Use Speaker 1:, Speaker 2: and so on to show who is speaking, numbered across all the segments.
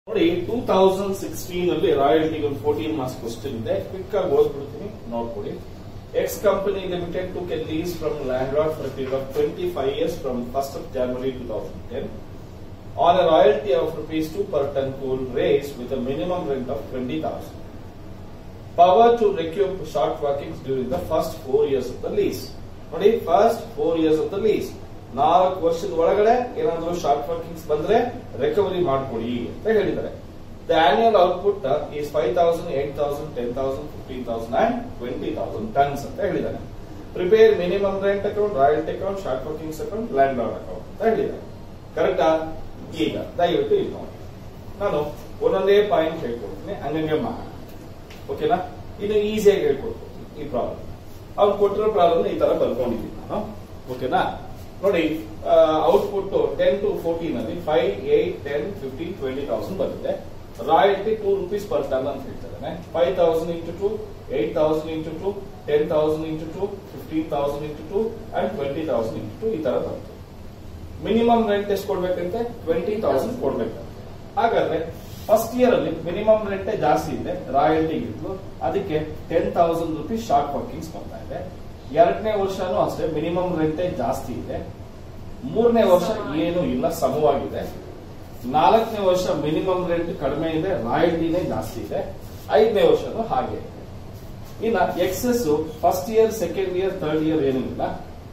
Speaker 1: ನೋಡಿ two thousand sixteen ಅಲ್ಲಿ ರಾಯಲ್ಟಿಗೆ ಒಂದು ಫೋರ್ಟೀನ್ ಮಾರ್ಕ್ಸ್ ಕ್ವಶನ್ ಇದೆ ಕ್ವಿಕ್ ಆಗಿ ಓದ್ಬಿಡ್ತೀನಿ ನೋಡ್ಕೊಡಿ X company limited to K lease from landlord for period of twenty five years from first of January two thousand ten on a royalty of rupees 2 per ton coal raised with a minimum rent of 20,000. Power to recoup short workings during the first four years of the lease. ನೋಡಿ first four years of the lease ನಾಲ್ಕು ವರ್ಷದ ಒಳಗಡೆ ಏನಾದ್ರು short workings ಬಂದ್ರೆ recovery ಮಾಡ್ಕೊಡಿ ಅಂತ ಹೇಳಿದ್ದಾರೆ the annual output is five thousand eight thousand ten thousand fifteen thousand and twenty thousand tons ಅಂತ ಹೇಳಿದ್ದಾರೆ prepare minimum rent account royalty account short workings account landlord account ಅಂತ ಹೇಳಿದ್ದಾರೆ ಕರೆಕ್ಟಾ ಈಗ ದಯವಿಟ್ಟು ಇಲ್ಲಿ ನೋಡಿ ನಾನು ಒಂದೊಂದೇ ಪಾಯಿಂಟ್ ಹೇಳ್ಕೊಡ್ತೀನಿ ಹಂಗಂಗೆ ಮಾಡೋಣ ಓಕೆನಾ ಇದು ಈಸಿಯಾಗಿ ಹೇಳ್ಕೊಡ್ತೀನಿ ಈ ಪ್ರಾಬ್ಲಮ್ ಅವ್ನು ಕೊಟ್ಟಿರೋ ಪ್ರಾಬ್ಲಮ್ ಈ ತರ ಬರ್ಕೊಂಡಿದ್ದೀನಿ ನಾನು ಓಕೆನಾ ನೋಡಿ ಔಟ್ಪುಟ್ ಟೆನ್ ಟು ಫೋರ್ಟೀನ್ ಅಲ್ಲಿ five eight ten fifteen twenty thousand ಬಂದಿದೆ royalty two rupees per ton ಅಂತ ಹೇಳ್ತಾರೆ five thousand into two eight thousand into two ten thousand into two fifteen thousand into two and twenty thousand into two ಈ ತರ ಬರುತ್ತೆ minimum rent ಎಷ್ಟು ಕೊಡ್ಬೇಕಂತೆ twenty thousand ಕೊಡ್ಬೇಕಂತೆ ಹಾಗಾದ್ರೆ first year ಅಲ್ಲಿ minimum rent ಜಾಸ್ತಿ ಇದೆ ರಾಯಲ್ಟಿ ಇತ್ತು ಅದಕ್ಕೆ ten thousand rupees short workings ಬರ್ತಾ ಇದೆ ಎರಡನೇ ವರ್ಷನೂ ಅಷ್ಟೇ ಮಿನಿಮಮ್ ರೆಂಟೇ ಜಾಸ್ತಿ ಇದೆ ಮೂರನೇ ವರ್ಷ ಏನು ಇಲ್ಲ ಸಮವಾಗಿದೆ ನಾಲ್ಕನೇ ವರ್ಷ ಮಿನಿಮಮ್ ರೆಂಟ್ ಕಡಿಮೆ ಇದೆ ರಾಯಲ್ಟಿನೇ ಜಾಸ್ತಿ ಇದೆ ಐದನೇ ವರ್ಷನೂ ಹಾಗೆ ಇದೆ ಇನ್ನ excess first year second year third year ಏನೂ ಇಲ್ಲ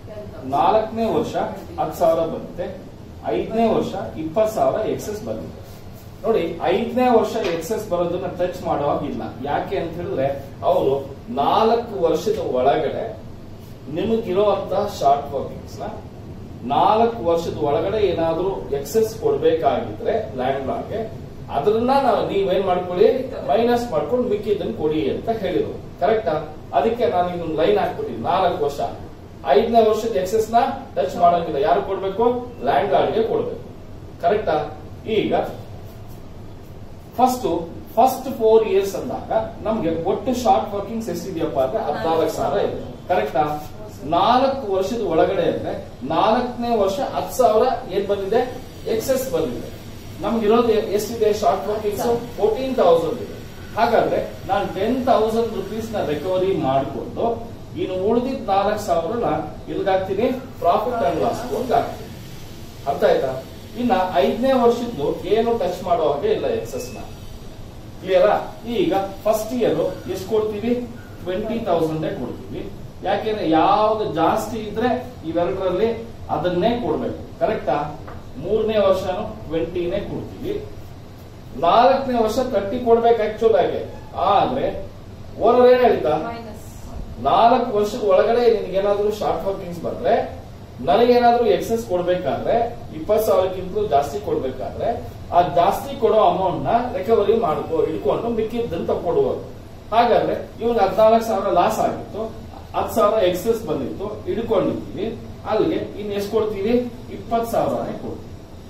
Speaker 1: ನಾಲ್ಕನೇ ವರ್ಷ ಹತ್ತು ಸಾವಿರ ಬರುತ್ತೆ ಐದನೇ ವರ್ಷ ಇಪ್ಪತ್ತು ಸಾವಿರ ಎಕ್ಸೆಸ್ ಬಂದಿದೆ ನೋಡಿ ಐದನೇ ವರ್ಷ ಎಕ್ಸೆಸ್ ಬರೋದನ್ನ ಟಚ್ ಮಾಡುವಾಗಿಲ್ಲ ಯಾಕೆ ಅಂತ ಹೇಳಿದ್ರೆ ಅವರು ನಾಲ್ಕು ವರ್ಷದ ಒಳಗಡೆ ನಿಮಗಿರುವಂತ ಶಾರ್ಟ್ ವರ್ಕಿಂಗ್ಸ್ ನ ನಾಲ್ಕು ವರ್ಷದ ಒಳಗಡೆ ಏನಾದ್ರೂ ಎಕ್ಸೆಸ್ ಕೊಡ್ಬೇಕಾಗಿದ್ರೆ ಲ್ಯಾಂಡ್ ಲಾರ್ಡ್ಗೆ ಅದನ್ನ ನಾವು ನೀವೇನ್ ಮಾಡ್ಕೊಳ್ಳಿ ಮೈನಸ್ ಮಾಡ್ಕೊಂಡು ಮಿಕ್ಕಿದ್ದನ್ನು ಕೊಡಿ ಅಂತ ಹೇಳಿದ್ರು ಕರೆಕ್ಟಾ ಅದಕ್ಕೆ ನಾನು ಇನ್ನೊಂದು ಲೈನ್ ಹಾಕ್ಬಿಟ್ಟಿದ್ದೀನಿ ನಾಲ್ಕು ವರ್ಷ ಐದನೇ ವರ್ಷದ ಎಕ್ಸೆಸ್ ನ ಟಚ್ ಮಾಡೋಂಗಿಲ್ಲ ಯಾರು ಕೊಡ್ಬೇಕು ಲ್ಯಾಂಡ್ ಲಾರ್ಡ್ಗೆ ಕೊಡ್ಬೇಕು ಕರೆಕ್ಟಾ ಈಗ ಫಸ್ಟ್ ಫಸ್ಟ್ ಫೋರ್ ಇಯರ್ಸ್ ಅಂದಾಗ ನಮ್ಗೆ ಒಟ್ಟು ಶಾರ್ಟ್ ವರ್ಕಿಂಗ್ಸ್ ಎಷ್ಟಿದೆಯಪ್ಪ ಅಂದ್ರೆ ಹದಿನಾಲ್ಕು ಸಾವಿರ ಇದೆ ಕರೆಕ್ಟಾ ನಾಲ್ಕು ವರ್ಷದ ಒಳಗಡೆ ಅಂದ್ರೆ ನಾಲ್ಕನೇ ವರ್ಷ ಹತ್ತು ಸಾವಿರ ಏನ್ ಬಂದಿದೆ ಎಕ್ಸೆಸ್ ಬಂದಿದೆ ನಮ್ಗಿರೋದು ಎಷ್ಟಿದೆ ಶಾರ್ಟ್ ವರ್ಕಿಂಗ್ಸ್ ಫೋರ್ಟೀನ್ ತೌಸಂಡ್ ಇದೆ ಹಾಗಾದ್ರೆ ನಾನು ಟೆನ್ ತೌಸಂಡ್ ರುಪೀಸ್ ನ ರಿಕವರಿ ಮಾಡಿಕೊಂಡು ಇನ್ನು ಉಳಿದಿದ್ ನಾಲ್ಕು ಸಾವಿರನ ಇಲ್ಗಾಗ್ತೀನಿ ಪ್ರಾಫಿಟ್ ಅಂಡ್ ಲಾಸ್ ಹಾಕ್ತೀನಿ ಅರ್ಥ ಆಯ್ತಾ ಇನ್ನ ಐದನೇ ವರ್ಷದ್ದು ಏನು ಟಚ್ ಮಾಡೋ ಹಾಗೆ ಇಲ್ಲ ಎಕ್ಸಸ್ ನ ಕ್ಲಿಯರಾ ಈಗ ಫಸ್ಟ್ ಇಯರ್ ಎಷ್ಟು ಕೊಡ್ತೀವಿ ಟ್ವೆಂಟಿ ತೌಸಂಡ್ ಕೊಡ್ತೀವಿ ಯಾಕೆಂದ್ರೆ ಯಾವ್ದು ಜಾಸ್ತಿ ಇದ್ರೆ ಇವೆರಡರಲ್ಲಿ ಅದನ್ನೇ ಕೊಡ್ಬೇಕು ಕರೆಕ್ಟಾ ಮೂರನೇ ವರ್ಷನು ಟ್ವೆಂಟಿನೇ ಕೊಡ್ತೀವಿ ನಾಲ್ಕನೇ ವರ್ಷ ತರ್ಟಿ ಕೊಡ್ಬೇಕು ಆಕ್ಚುಲ್ ಆಗಿ ಆದ್ರೆ ಓನರ್ ಏನ್ ಹೇಳ್ತಾ ನಾಲ್ಕು ವರ್ಷದ ಒಳಗಡೆ ನಿನ್ಗೇನಾದ್ರೂ ಶಾರ್ಟ್ ವರ್ಕಿಂಗ್ಸ್ ಬಂದ್ರೆ ನನಗೇನಾದ್ರೂ ಎಕ್ಸೆಸ್ ಕೊಡ್ಬೇಕಾದ್ರೆ ಇಪ್ಪತ್ ಸಾವಿರಕ್ಕಿಂತಲೂ ಜಾಸ್ತಿ ಕೊಡ್ಬೇಕಾದ್ರೆ ಆ ಜಾಸ್ತಿ ಕೊಡೋ ಅಮೌಂಟ್ ನ ರಿಕವರಿ ಮಾಡ್ಕೋ ಇಟ್ಕೊಂಡು ಮಿಕ್ಕಿದ್ದನ್ನು ತಗೊಡುವುದು ಹಾಗಾದ್ರೆ ಇವಾಗ ಹದಿನಾಲ್ಕು ಸಾವಿರ ಲಾಸ್ ಆಗಿತ್ತು ಹತ್ತು ಸಾವಿರ ಎಕ್ಸೆಸ್ ಬಂದಿತ್ತು ಇಟ್ಕೊಂಡಿರ್ತೀವಿ ಅಲ್ಲಿಗೆ ಇನ್ ಎಷ್ಟು ಕೊಡ್ತೀವಿ ಇಪ್ಪತ್ ಸಾವಿರನೇ ಕೊಡ್ತೀವಿ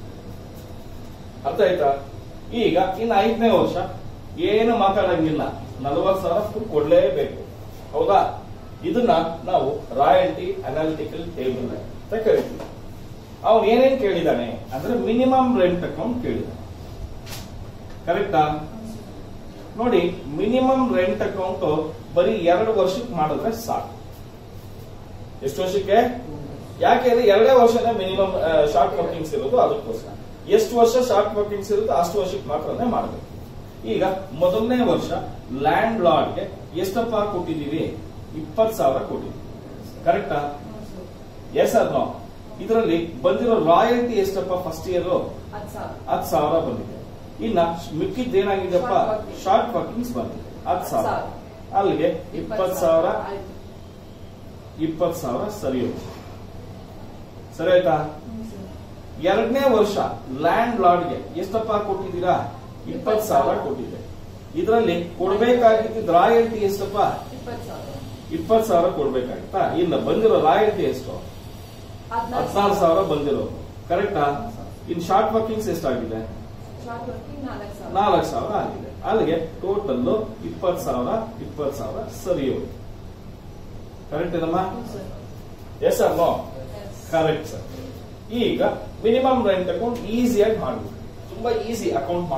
Speaker 1: ಅರ್ಥ ಆಯ್ತಾ ಈಗ ಇನ್ನು ಐದನೇ ವರ್ಷ ಏನು ಮಾತಾಡಂಗಿಲ್ಲ ನಲವತ್ತು ಸಾವಿರ ಫುಲ್ ಕೊಡ್ಲೇಬೇಕು ಹೌದಾ ಇದನ್ನ ನಾವು ರಾಯಲ್ಟಿ ಅನಾಲಿಟಿಕಲ್ ಟೇಬಲ್ ಅಂತ ಕರಿತೀವಿ ಅವನು ಏನೇನ್ ಕೇಳಿದಾನೆ ಅಂದ್ರೆ ಮಿನಿಮಮ್ ರೆಂಟ್ ಅಕೌಂಟ್ ಕೇಳಿದಾನೆ ಕರೆಕ್ಟಾ ನೋಡಿ ಮಿನಿಮಮ್ ರೆಂಟ್ ಅಕೌಂಟ್ ಬರೀ ಎರಡು ವರ್ಷಕ್ಕೆ ಮಾಡಿದ್ರೆ ಸಾಕು ಎಷ್ಟು ವರ್ಷಕ್ಕೆ ಯಾಕೆಂದ್ರೆ ಎರಡೇ ವರ್ಷನೇ ಮಿನಿಮಮ್ ಶಾರ್ಟ್ ವರ್ಕಿಂಗ್ಸ್ ಇರೋದು ಅದಕ್ಕೋಸ್ಕರ ಎಷ್ಟು ವರ್ಷ ಶಾರ್ಟ್ ವರ್ಕಿಂಗ್ಸ್ ಇರುತ್ತೋ ಅಷ್ಟು ವರ್ಷಕ್ಕೆ ಮಾತ್ರನೇ ಮಾಡಬೇಕು ಈಗ ಮೊದಲನೇ ವರ್ಷ ಲ್ಯಾಂಡ್ ಲಾರ್ಡ್ಗೆ ಎಷ್ಟಪ್ಪ ಕೊಟ್ಟಿದ್ದೀವಿ ಇಪ್ಪತ್ ಸಾವಿರ ಕೊಟ್ಟಿದ್ದೀವಿ ಕರೆಕ್ಟಾ ಎಸ್ ಅದ್ ನೋ ಇದರಲ್ಲಿ ಬಂದಿರೋ ರಾಯಲ್ಟಿ ಎಷ್ಟಪ್ಪ ಫಸ್ಟ್ ಇಯರ್ ಹತ್ತು ಸಾವಿರ ಬಂದಿದೆ ಇನ್ನ ಮಿಕ್ಕಿದ್ ಏನಾಗಿದೆಪ್ಪ ಶಾರ್ಟ್ ವರ್ಕಿಂಗ್ಸ್ ಬಂದಿದೆ ಹತ್ತು ಸಾವಿರ ಅಲ್ಲಿಗೆ ಇಪ್ಪತ್ ಸಾವಿರ ಇಪ್ಪತ್ ಸಾವಿರ ಸರಿ ಹೋಯ್ತು ಸರಿ ಆಯ್ತಾ ಎರಡನೇ ವರ್ಷ ಲ್ಯಾಂಡ್ ಲಾರ್ಡ್ಗೆ ಎಷ್ಟಪ್ಪ ಕೊಟ್ಟಿದ್ದೀರಾ ಇಪ್ಪತ್ ಸಾವಿರ ಕೊಟ್ಟಿದೆ ಇದರಲ್ಲಿ ಕೊಡ್ಬೇಕಾಗಿದ್ದ ರಾಯಲ್ಟಿ ಎಷ್ಟಪ್ಪ ಇಪ್ಪತ್ ಸಾವಿರ ಕೊಡ್ಬೇಕಾಗಿತ್ತಾ ಇಲ್ಲ ಬಂದಿರೋ ರಾಯಲ್ಟಿ ಎಷ್ಟು ಹದಿನಾರು ಸಾವಿರ ಬಂದಿರೋದು ಕರೆಕ್ಟಾ ಇನ್ ಶಾರ್ಟ್ ವರ್ಕಿಂಗ್ಸ್ ಎಷ್ಟಾಗಿದೆ ನಾಲ್ಕು ಸಾವಿರ ಆಗಿದೆ ಅಲ್ಲಿಗೆ ಟೋಟಲ್ ಇಪ್ಪತ್ ಸಾವಿರ ಇಪ್ಪತ್ ಸಾವಿರ ಸರಿ ಹೋಯ್ತು ಕರೆಕ್ಟ್ ಏನಮ್ಮ yes sir no correct sir ಈಗ ಮಿನಿಮಮ್ ರೆಂಟ್ ಅಕೌಂಟ್ ಈಸಿಯಾಗಿ ಮಾಡಬೇಕು ತುಂಬಾ ಈಸಿ ಅಕೌಂಟ್ ಮಾಡೋದು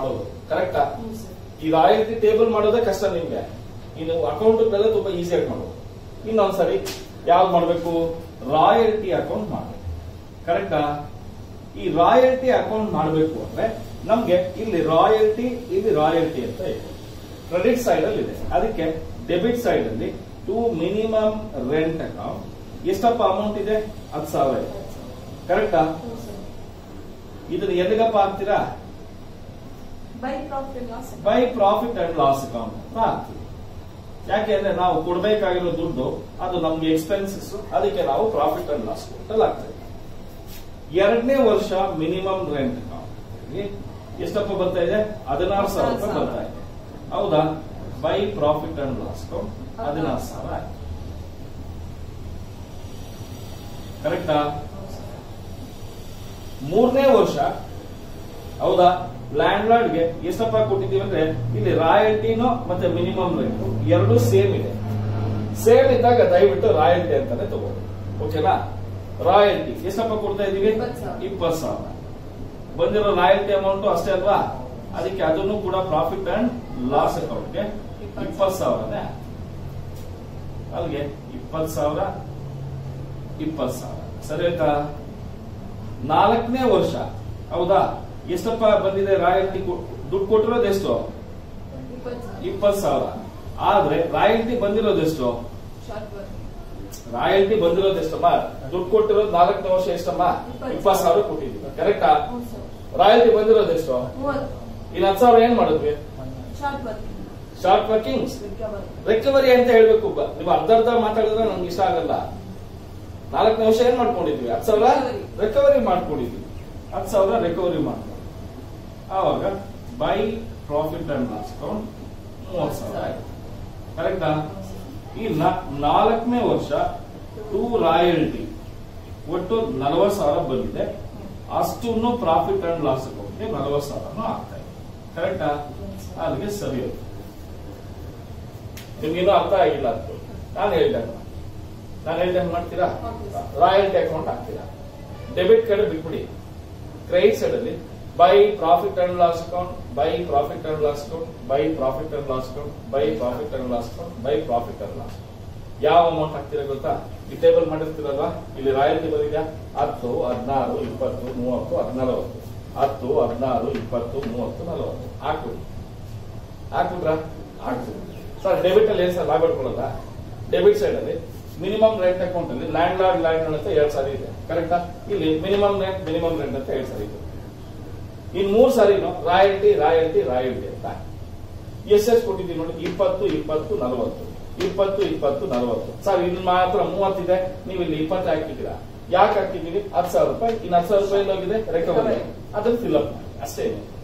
Speaker 1: ಕರೆಕ್ಟಾ
Speaker 2: ಹ್ಮ್ ಸರ್
Speaker 1: ಈ ರಾಯಲ್ಟಿ ಟೇಬಲ್ ಮಾಡೋದೇ ಕಷ್ಟ ನಿಮ್ಗೆ ಇನ್ನು ಅಕೌಂಟ್ ತುಂಬಾ ಈಸಿಯಾಗಿ ಮಾಡ್ಬೋದು ಇನ್ನೊಂದ್ಸರಿ ಯಾವ್ದು ಮಾಡ್ಬೇಕು ರಾಯಲ್ಟಿ ಅಕೌಂಟ್ ಮಾಡ್ಬೇಕು ಕರೆಕ್ಟಾ ಈ ರಾಯಲ್ಟಿ ಅಕೌಂಟ್ ಮಾಡಬೇಕು ಅಂದ್ರೆ ನಮ್ಗೆ ಇಲ್ಲಿ ರಾಯಲ್ಟಿ ಇಲ್ಲಿ ರಾಯಲ್ಟಿ ಅಂತ ಇದೆ ಕ್ರೆಡಿಟ್ ಸೈಡ್ ಅಲ್ಲಿ ಇದೆ ಅದಕ್ಕೆ ಡೆಬಿಟ್ ಸೈಡ್ ಅಲ್ಲಿ ಟು ಮಿನಿಮಮ್ ರೆಂಟ್ ಅಕೌಂಟ್ ಎಷ್ಟಪ್ಪ ಅಮೌಂಟ್ ಇದೆ ಹತ್ತು ಸಾವಿರ ಇದೆ ಕರೆಕ್ಟಾ
Speaker 2: ಹ್ಮ್ ಸರ್
Speaker 1: ಇದನ್ನ ಎಲ್ಲಿಗಪ್ಪ ಹಾಕ್ತೀರಾ
Speaker 2: by profit loss
Speaker 1: by profit and loss account ಅಂತ ಹಾಕ್ತೀವಿ ಯಾಕೆ ಅಂದ್ರೆ ನಾವು ಕೊಡ್ಬೇಕಾಗಿರೋ ದುಡ್ಡು ಅದು ನಮ್ಗೆ ಎಕ್ಸ್ಪೆನ್ಸಸ್ ಅದಕ್ಕೆ ನಾವು ಪ್ರಾಫಿಟ್ ಅಂಡ್ ಲಾಸ್ ಅಕೌಂಟ್ ಹಾಕ್ತೇವೆ ಎರಡನೇ ವರ್ಷ ಮಿನಿಮಮ್ ರೆಂಟ್ ಅಕೌಂಟ್ ಎಷ್ಟಪ್ಪ ಬರ್ತಾ ಇದೆ ಹದಿನಾರು ಸಾವಿರ ರೂಪಾಯಿ ಬರ್ತಾ ಇದೆ ಹೌದಾ by profit and loss account ಹದಿನಾರು ಸಾವಿರ ಆಯ್ತು ಕರೆಕ್ಟಾ ಮೂರನೇ ವರ್ಷ ಹೌದಾ ಲ್ಯಾಂಡ್ ಲಾರ್ಡ್ಗೆ ಎಷ್ಟಪ್ಪ ಕೊಟ್ಟಿದ್ದೀವಿ ಅಂದ್ರೆ ಇಲ್ಲಿ ರಾಯಲ್ಟಿನೂ ಮತ್ತೆ ಮಿನಿಮಮ್ ರೇಟ್ ಎರಡು ಸೇಮ್ ಇದೆ ಸೇಮ್ ಇದ್ದಾಗ ದಯವಿಟ್ಟು ರಾಯಲ್ಟಿ ಅಂತಾನೆ ತಗೊಳ್ಳಿ ಓಕೆನಾ ರಾಯಲ್ಟಿ ಎಷ್ಟಪ್ಪ ಕೊಡ್ತಾ ಇದೀವಿ
Speaker 2: ಇಪ್ಪತ್ತು ಸಾವಿರ.
Speaker 1: ಇಪ್ಪತ್ತು ಸಾವಿರ ಬಂದಿರೋ ರಾಯಲ್ಟಿ ಅಮೌಂಟ್ ಅಷ್ಟೇ ಅಲ್ವಾ ಅದಕ್ಕೆ ಅದನ್ನು ಕೂಡ ಪ್ರಾಫಿಟ್ ಅಂಡ್ ಲಾಸ್ ಅಕೌಂಟ್ಗೆ
Speaker 2: ಇಪ್ಪತ್ತು
Speaker 1: ಇಪ್ಪತ್ತು ಸಾವಿರನೇ ಅಲ್ಲಿಗೆ ಇಪ್ಪತ್ತು ಸಾವಿರ ಇಪ್ಪತ್ತು ಸಾವಿರ ಸರಿ ಆಯ್ತಾ ನಾಲ್ಕನೇ ವರ್ಷ ಹೌದಾ ಎಷ್ಟಪ್ಪ ಬಂದಿದೆ ರಾಯಲ್ಟಿ ದುಡ್ಡು ಕೊಟ್ಟಿರೋದು ಎಷ್ಟು
Speaker 2: ಇಪ್ಪತ್ತು ಸಾವಿರ
Speaker 1: ಇಪ್ಪತ್ತು ಸಾವಿರ ಆದ್ರೆ ರಾಯಲ್ಟಿ ಬಂದಿರೋದು ಎಷ್ಟು
Speaker 2: ಶಾರ್ಟ್ ವರ್ಕ್
Speaker 1: ರಾಯಲ್ಟಿ ಬಂದಿರೋದು ಎಷ್ಟಮ್ಮ ದುಡ್ಡು ಕೊಟ್ಟಿರೋದು ನಾಲ್ಕನೇ ವರ್ಷ ಎಷ್ಟಮ್ಮ
Speaker 2: ಇಪ್ಪತ್ತು.
Speaker 1: ಇಪ್ಪತ್ತು ಸಾವಿರ ಕೊಟ್ಟಿದ್ದೀವಿ ಕರೆಕ್ಟಾ
Speaker 2: ಹ್ಞೂ ಸರ್
Speaker 1: ರಾಯಲ್ಟಿ ಬಂದಿರೋದು ಎಷ್ಟು
Speaker 2: ಮೂವತ್ತು
Speaker 1: ಇನ್ನು ಹತ್ತು ಸಾವಿರ ಏನ್ ಮಾಡಿದ್ವಿ
Speaker 2: short work
Speaker 1: short workings
Speaker 2: recover
Speaker 1: recovery ಅಂತ ಹೇಳ್ಬೇಕು ಬ- ನೀವು ಅರ್ಧ ಅರ್ಧ ಮಾತಾಡಿದ್ರೆ ನಂಗೆ ಇಷ್ಟ ಆಗಲ್ಲ ನಾಲ್ಕು ವರ್ಷ ಏನ್ ಮಾಡ್ಕೊಂಡಿದ್ವಿ ಹತ್ತು ಸಾವಿರ
Speaker 2: Recovery.
Speaker 1: ರಿಕವರಿ ಮಾಡ್ಕೊಂಡಿದ್ವಿ ಹತ್ತು ಸಾವಿರ ರಿಕವರಿ ಮಾಡ್ಕೊಂಡು ಆವಾಗ by profit and loss account ಮೂವತ್ತು ಸಾವಿರ ಆಯ್ತು ಕರೆಕ್ಟಾ ಈ ನ- ನಾಲ್ಕನೇ ವರ್ಷ ಟು ರಾಯಲ್ಟಿ ಒಟ್ಟು ನಲವತ್ತು ಸಾವಿರ ಬಂದಿದೆ ಅಷ್ಟನ್ನು ಪ್ರಾಫಿಟ್ ಅಂಡ್ ಲಾಸ್ ಅಕೌಂಟ್ಗೆ ನಲವತ್ತು ಸಾವಿರನೂ ಆಗ್ತಾ ಇದೆ ಕರೆಕ್ಟಾ ಅಲ್ಲಿಗೆ ಸರಿ ಹೋಯ್ತು ನಿಮ್ಗಿನ್ನೂ ಅರ್ಥ ಆಗಿಲ್ಲ ಅಂತ ನಾನು ಹೇಳ್ದಂಗ ನಾನು ಹೇಳ್ದಂಗೆ ಮಾಡ್ತೀರಾ
Speaker 2: Okay, sir.
Speaker 1: ರಾಯಲ್ಟಿ ಅಕೌಂಟ್ ಹಾಕ್ತೀರಾ ಡೆಬಿಟ್ ಕಾರ್ಡ್ ಬಿಟ್ಬಿಡಿ ಕ್ರೆಡಿಟ್ ಸೈಡ್ ಅಲ್ಲಿ by profit and loss account by profit and loss account by profit and loss account by profit and loss account by profit and loss ಯಾವ amount ಹಾಕ್ತೀರಾ ಗೊತ್ತಾ ಈ table ಮಾಡಿರ್ತೀರಲ್ವಾ ಇಲ್ಲಿ royalty ಬಂದಿದ್ಯಾ ಹತ್ತು ಹದಿನಾರು ಇಪ್ಪತ್ತು ಮೂವತ್ತು ಹದಿನಲವತ್ತು ಹತ್ತು ಹದಿನಾರು ಇಪ್ಪತ್ತು ಮೂವತ್ತು ನಲವತ್ತು ಹಾಕ್ಬಿಡಿ ಹಾಕ್ಬಿಟ್ರಾ ಹಾಕ್ಬಿಡಿ ಸರ್ ಡೆಬಿಟ್ ಅಲ್ಲಿ ಏನ್ ಸರ್ ಲಾಭ ಇಟ್ಕೊಳ್ಳೋದ ಡೆಬಿಟ್ ಸೈಡ್ ಅಲ್ಲಿ ಮಿನಿಮಮ್ ರೆಂಟ್ ಅಕೌಂಟ್ ಅಲ್ಲಿ ಲ್ಯಾಂಡ್ ಲಾರ್ಡ್ ಲ್ಯಾಂಡ್ ಲಾರ್ಡ್ ಅಂತ ಎರಡ್ ಸಾರಿ ಇದೆ ಕರೆಕ್ಟಾ ಇಲ್ಲಿ ಮಿನಿಮಮ್ ರೆಂಟ್ ಮಿನಿಮಮ್ ರೆಂಟ್ ಅಂತ ಎರಡ್ ಸಾರಿ ಇದೆ ಇನ್ ಮೂರ್ ಸಾರಿನು ರಾಯಲ್ಟಿ ರಾಯಲ್ಟಿ ರಾಯಲ್ಟಿ ಅಂತ ಎಷ್ಟೆಷ್ಟು ಕೊಟ್ಟಿದ್ದೀವಿ ನೋಡಿ ಇಪ್ಪತ್ತು ಇಪ್ಪತ್ತು ನಲವತ್ತು ಇಪ್ಪತ್ತು ಇಪ್ಪತ್ತು ನಲವತ್ತು ಸರ್ ಇಲ್ಲಿ ಮಾತ್ರ ಮೂವತ್ತಿದೆ ನೀವು ಇಲ್ಲಿ ಇಪ್ಪತ್ತು ಹಾಕಿದ್ದೀರಾ ಯಾಕೆ ಹಾಕಿದ್ದೀವಿ ಹತ್ತು ಸಾವಿರ ರೂಪಾಯಿ ಇನ್ನು ಹತ್ತು ಸಾವಿರ ರೂಪಾಯಿ ಹೋಗಿದೆ ರಿಕವರಿ ಅದನ್ನ ಫಿಲ್ಅಪ್ ಮಾಡಿ ಅಷ್ಟೇ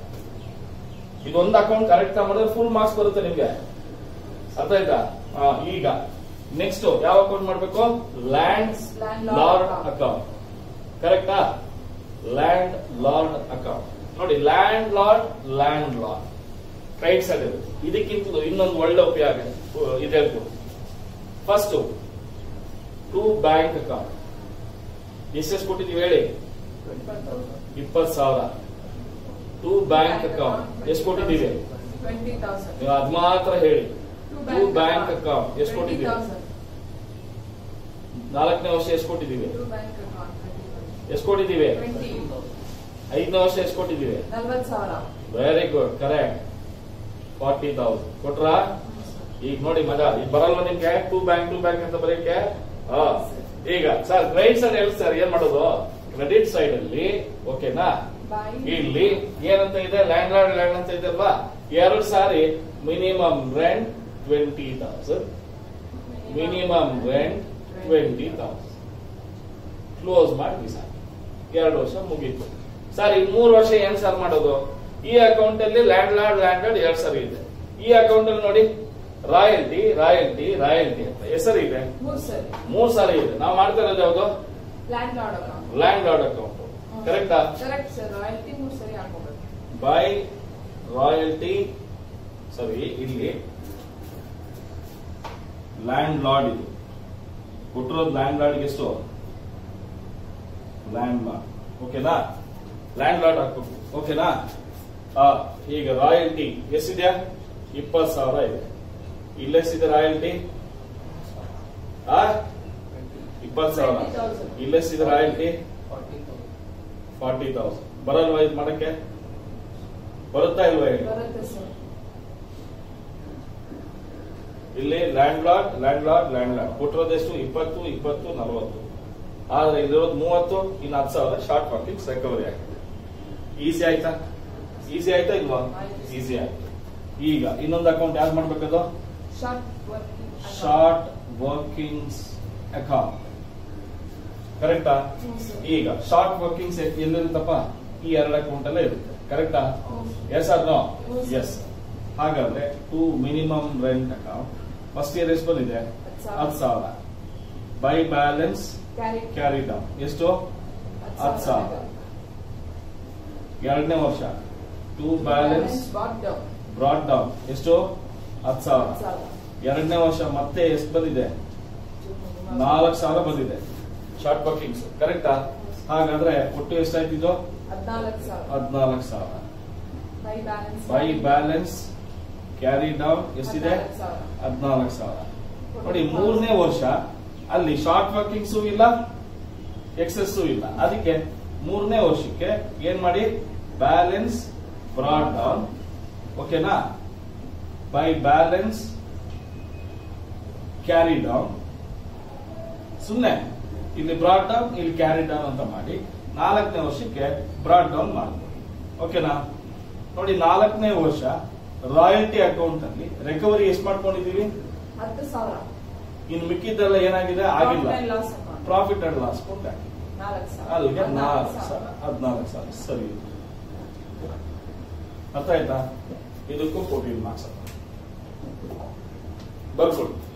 Speaker 1: ಇದೊಂದು ಅಕೌಂಟ್ ಕರೆಕ್ಟ್ ಮಾಡಿದ್ರೆ ಫುಲ್ ಮಾರ್ಕ್ಸ್ ಬರುತ್ತೆ ನಿಮ್ಗೆ ಅರ್ಥ ಆಯ್ತಾ ಹಾ, ಈಗ ನೆಕ್ಸ್ಟ್ ಯಾವ ಅಕೌಂಟ್ ಮಾಡ್ಬೇಕು land
Speaker 2: Land
Speaker 1: lord
Speaker 2: lord
Speaker 1: account ಕರೆಕ್ಟಾ ಲ್ಯಾಂಡ್ ಲಾರ್ಡ್ ಅಕೌಂಟ್ ನೋಡಿ landlord landlord right side ಇರುತ್ತೆ ಇದಕ್ಕಿಂತಲೂ ಇನ್ನೊಂದು ಒಳ್ಳೆ ಉಪಯೋಗ ಇದೆ ಹೇಳ್ಬೋದು ಫಸ್ಟ್ ಟು ಬ್ಯಾಂಕ್ ಅಕೌಂಟ್ ಎಷ್ಟೆಷ್ಟು ಕೊಟ್ಟಿದ್ದೀವಿ ಹೇಳಿ ಇಪ್ಪತ್ತು ಸಾವಿರ ಟು ಬ್ಯಾಂಕ್ ಅಕೌಂಟ್ ಎಷ್ಟು ಕೊಟ್ಟಿದ್ದೀವಿ
Speaker 2: ಟ್ವೆಂಟಿ ತೌಸಂಡ್
Speaker 1: ನೀವು ಅದ್ ಮಾತ್ರ ಹೇಳಿ ಟು ಬ್ಯಾಂಕ್ ಅಕೌಂಟ್ ಎಷ್ಟು ಕೊಟ್ಟಿದ್ದೀವಿ ನಾಲ್ಕನೇ ವರ್ಷ ಎಷ್ಟು ಕೊಟ್ಟಿದ್ದೀವಿ
Speaker 2: ಟು ಬ್ಯಾಂಕ್ ಅಕೌಂಟ್
Speaker 1: ಎಷ್ಟು ಕೊಟ್ಟಿದ್ದೀವಿ
Speaker 2: ಟ್ವೆಂಟಿ
Speaker 1: ಐದನೇ ವರ್ಷ ಎಷ್ಟು ಕೊಟ್ಟಿದ್ದೀವಿ
Speaker 2: ನಲ್ವತ್ತು ಸಾವಿರ
Speaker 1: very good correct forty thousand ಕೊಟ್ರಾ ಈಗ ನೋಡಿ ಮಜಾ ಈಗ ಬರಲ್ವ ನಿಮ್ಗೆ ಟೂ ಬ್ಯಾಂಕ್ ಟೂ ಬ್ಯಾಂಕ್ ಅಂತ ಬರೀಕೆ ಹಾ. ಈಗ ಸರ್ ಕ್ರೆಡಿಟ್ ಸೈಡ್ ಹೇಳಿ ಸರ್ ಏನ್ ಮಾಡೋದು ಕ್ರೆಡಿಟ್ ಸೈಡ್ ಅಲ್ಲಿ ಓಕೆನಾ
Speaker 2: ಬೈ
Speaker 1: ಇಲ್ಲಿ ಏನಂತ ಇದೆ ಲ್ಯಾಂಡ್ ಲಾರ್ಡ್ ಲ್ಯಾಂಡ್ ಅಂತ ಇದೆ ಅಲ್ವಾ ಎರಡು ಸಾರಿ minimum rent twenty thousand minimum rent twenty thousand close ಮಾಡಿ ಬಿಸಾಕಿ ಎರಡು ವರ್ಷ ಮುಗೀತು ಸರ್ ಈಗ ಮೂರು ವರ್ಷ ಏನ್ ಸರ್ ಮಾಡೋದು ಈ ಅಕೌಂಟ್ ಅಲ್ಲಿ ಲ್ಯಾಂಡ್ ಲಾರ್ಡ್ ಲ್ಯಾಂಡ್ ಲಾರ್ಡ್ ಎರಡು ಸರಿ ಇದೆ ಈ ಅಕೌಂಟ್ ಅಲ್ಲಿ ನೋಡಿ ರಾಯಲ್ಟಿ ರಾಯಲ್ಟಿ ರಾಯಲ್ಟಿ ಅಂತ ಹೆಸರು ಇದೆ
Speaker 2: ಮೂರು ಸರಿ
Speaker 1: ಮೂರ್ ಸಾರಿ ಇದೆ ನಾವು ಮಾಡ್ತಾ ಇರೋದು ಯಾವುದು
Speaker 2: landlord account
Speaker 1: landlord account ಕರೆಕ್ಟಾ
Speaker 2: ಕರೆಕ್ಟ್ ಸರ್ ರಾಯಲ್ಟಿ ಮೂರು ಸರಿ ಹಾಕೋಬೇಕು
Speaker 1: ಬೈ ರಾಯಲ್ಟಿ ಸರಿ ಇಲ್ಲಿ ಲ್ಯಾಂಡ್ ಲಾರ್ಡ್ ಇದು ಕೊಟ್ಟಿರೋದು ಲ್ಯಾಂಡ್ ಲಾರ್ಡ್ಗೆ ಎಷ್ಟು ಲ್ಯಾಂಡ್ ಲಾರ್ಡ್ ಓಕೆನಾ ಲ್ಯಾಂಡ್ ಲಾರ್ಡ್ ಹಾಕ್ಬೇಕು ಓಕೆನಾ ಈಗ ರಾಯಲ್ಟಿ ಎಷ್ಟಿದೆ ಇಪ್ಪತ್ತು ಸಾವಿರ ಇದೆ ಇಲ್ಲೆಷ್ಟಿದೆ ರಾಯಲ್ಟಿ ಆ ಇಪ್ಪತ್ತು ಸಾವಿರ
Speaker 2: 20,000.
Speaker 1: ಇಲ್ಲೆಷ್ಟಿದೆ ರಾಯಲ್ಟಿ ಫಾರ್ಟಿ ತೌಸಂಡ್ ಬರಲ್ವಾ ಇದು ಮಾಡಕ್ಕೆ ಬರುತ್ತಾ ಇಲ್ವಾ ಹೇಳಿ
Speaker 2: ಬರುತ್ತೆ ಸರ್
Speaker 1: ಇಲ್ಲಿ landlord landlord landlord ಕೊಟ್ಟಿರೋದೆಷ್ಟು ಇಪ್ಪತ್ತು ಇಪ್ಪತ್ತು ನಲವತ್ತು ಆದ್ರೆ ಇಲ್ಲಿರೋದು ಮೂವತ್ತು ಇನ್ನು ಹತ್ತು ಸಾವಿರ ಶಾರ್ಟ್ ವರ್ಕಿಂಗ್ಸ್ ರಿಕವರಿ ಆಗಿದೆ ಈಸಿ ಆಯ್ತಾ ಈಸಿ ಆಯ್ತಾ ಇಲ್ವಾ
Speaker 2: ಆಯ್ತು.
Speaker 1: ಈಸಿ ಆಯ್ತು ಈಗ ಇನ್ನೊಂದು ಅಕೌಂಟ್ ಯಾವ್ದು ಮಾಡ್ಬೇಕದು
Speaker 2: short working
Speaker 1: short workings account ಕರೆಕ್ಟಾ
Speaker 2: ಹ್ಮ್ ಸರ್.
Speaker 1: ಈಗ ಶಾರ್ಟ್ ವರ್ಕಿಂಗ್ಸ್ ಎಲ್ಲಿರುತ್ತಪ್ಪ ಈ ಎರಡು ಅಕೌಂಟ್ ಅಲ್ಲೇ ಇರುತ್ತೆ ಕರೆಕ್ಟಾ
Speaker 2: hmm.
Speaker 1: Yes or no
Speaker 2: hmm sir.
Speaker 1: Yes ಹಾಗಾದ್ರೆ to minimum rent account first year ಎಷ್ಟು ಬಂದಿದೆ
Speaker 2: ಹತ್ತು ಸಾವಿರ.
Speaker 1: ಹತ್ತು ಸಾವಿರ by balance
Speaker 2: carry
Speaker 1: carry down ಎಷ್ಟು ಹತ್ತು ಸಾವಿರ ಎರಡನೇ ವರ್ಷ to balance
Speaker 2: brought down
Speaker 1: brought down ಎಷ್ಟು ಹತ್ತು ಸಾವಿರ
Speaker 2: ಹತ್ತು ಸಾವಿರ
Speaker 1: ಎರಡನೇ ವರ್ಷ ಮತ್ತೆ ಎಷ್ಟು ಬಂದಿದೆ ನಾಲ್ಕು ಸಾವಿರ ಬಂದಿದೆ ಶಾರ್ಟ್ ವರ್ಕಿಂಗ್ಸ್ ಕರೆಕ್ಟಾ ಹಾಗಾದ್ರೆ ಒಟ್ಟು ಎಷ್ಟಾಯ್ತಿದ್ದು
Speaker 2: ಹದಿನಾಲ್ಕು ಸಾವಿರ
Speaker 1: ಹದಿನಾಲ್ಕು ಸಾವಿರ
Speaker 2: by balance
Speaker 1: by balance carry down ಎಷ್ಟಿದೆ
Speaker 2: ಹದಿನಾಲ್ಕು ಸಾವಿರ
Speaker 1: ಹದಿನಾಲ್ಕು ಸಾವಿರ ನೋಡಿ ಮೂರನೇ ವರ್ಷ ಅಲ್ಲಿ ಶಾರ್ಟ್ ವರ್ಕಿಂಗ್ಸು ಇಲ್ಲ ಎಕ್ಸೆಸ್ಸು ಇಲ್ಲ ಅದಕ್ಕೆ ಮೂರನೇ ವರ್ಷಕ್ಕೆ ಏನ್ ಮಾಡಿ ಬ್ಯಾಲೆನ್ಸ್ ಬ್ರಾಡ್ ಡೌನ್ ಓಕೆನಾ ಬೈ ಬ್ಯಾಲೆನ್ಸ್ ಕ್ಯಾರಿ ಡೌನ್ ಸುಮ್ಮನೆ ಇಲ್ಲಿ ಬ್ರಾಡ್ ಡೌನ್ ಇಲ್ಲಿ ಕ್ಯಾರಿ ಡೌನ್ ಅಂತ ಮಾಡಿ ನಾಲ್ಕನೇ ವರ್ಷಕ್ಕೆ ಬ್ರಾಡ್ ಡೌನ್ ಮಾಡ್ಬೋದು ಓಕೆನಾ ನೋಡಿ ನಾಲ್ಕನೇ ವರ್ಷ ರಾಯಲ್ಟಿ ಅಕೌಂಟ್ ಅಲ್ಲಿ ರಿಕವರಿ ಎಷ್ಟು ಮಾಡ್ಕೊಂಡಿದೀವಿ
Speaker 2: ಹತ್ತು ಸಾವಿರ
Speaker 1: ಇನ್ನು ಮಿಕ್ಕಿದ್ದೆಲ್ಲ ಏನಾಗಿದೆ ಆಗಿಲ್ಲ
Speaker 2: loss account
Speaker 1: profit and loss ಕೊಟ್ಟ
Speaker 2: ನಾಲ್ಕು ಸಾವಿರ
Speaker 1: ಅಲ್ಲಿಗೆ
Speaker 2: ಹದಿನಾಲ್ಕು
Speaker 1: ನಾಲ್ಕು ಸಾವಿರ ಹದಿನಾಲ್ಕು ಸಾವಿರ ಸರಿ ಅರ್ಥ ಆಯ್ತಾ ಇದಕ್ಕೂ ಫೋರ್ಟೀನ್ ಮಾರ್ಕ್ಸ್ ಬರ್ಕೊಡಿ